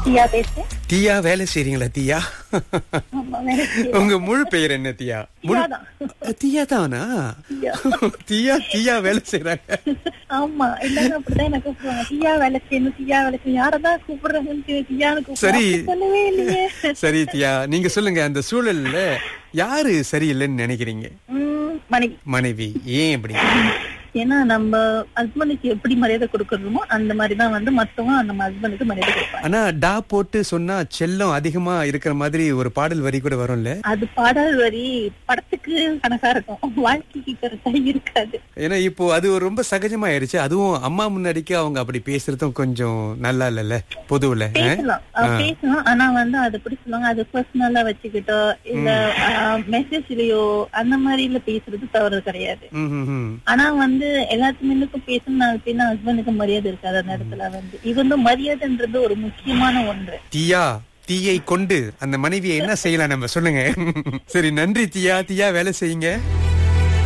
தியா பேசுறேன் தீயா வேலை செய்றீங்களா தீயா ஆமா வேலை செய்யறேன். உங்க முழு பெயர் என்ன தீயா முழு தியா தான். அஹ், தீயா தானா தியா. தீயா தீயா வேலை செய்றாங்க ஆமா எல்லாரும் அப்படிதான் என்ன கூப்பிடுவாங்க தியா வேலை செய்யணும் தியா வேலை செய்யணும் யாரதான் கூப்பிடுறாங்கன்னு தெரியல. தியான்னு சரி. கூப்பிடுறாங்க சொல்லவே இல்லையே சரி தியா நீங்க சொல்லுங்க அந்த சூழல்ல யாரு சரியில்லைன்னு நினைக்கிறீங்க உம், மனைவி மனைவி ஏன் அப்படி ஏன்னா நம்ம ஹஸ்பண்டுக்கு எப்படி மரியாதை கொடுக்கறோமோ அந்த மாதிரிதான் வந்து மத்தவங்க அந்த ஹஸ்பண்டுக்கு மரியாதை கொடுப்பாங்க ஆனா டா போட்டு சொன்னா செல்லம் அதிகமா இருக்கிற மாதிரி ஒரு பாடல் வரி கூட வரும்ல அது பாடல் வரி படத்துக்கு கணக்கா இருக்கும் வாழ்க்கைக்கு கரெக்டா இருக்காது ஏன்னா இப்போ அது ஒரு ரொம்ப சகஜமா ஆயிருச்சு அதுவும் அம்மா முன்னாடிக்கு அவங்க அப்படி பேசுறதும் கொஞ்சம் நல்லா இல்லல்ல பொதுவுல ஆ? பேசலாம் அஹ் பேசலாம் ஆனா வந்து அது எப்படி சொல்லுவாங்க அது பர்சனலா வச்சுக்கிட்டோ இல்ல மெசேஜ்லயோ அந்த மாதிரில பேசுறது தவறு கிடையாது ம், ம், ம். ஆனா வந்து எல்லாத்துக்கும் பேசணும் நாலு பேர் ஹஸ்பண்டுக்கு மரியாதை இருக்காது அந்த இடத்துல வந்து இது வந்து மரியாதைன்றது ஒரு முக்கியமான ஒன்று தீயா தீயை கொண்டு அந்த மனைவியை என்ன செய்யலாம் நம்ம சொல்லுங்க சரி நன்றி தீயா தீயா வேலை செய்யுங்க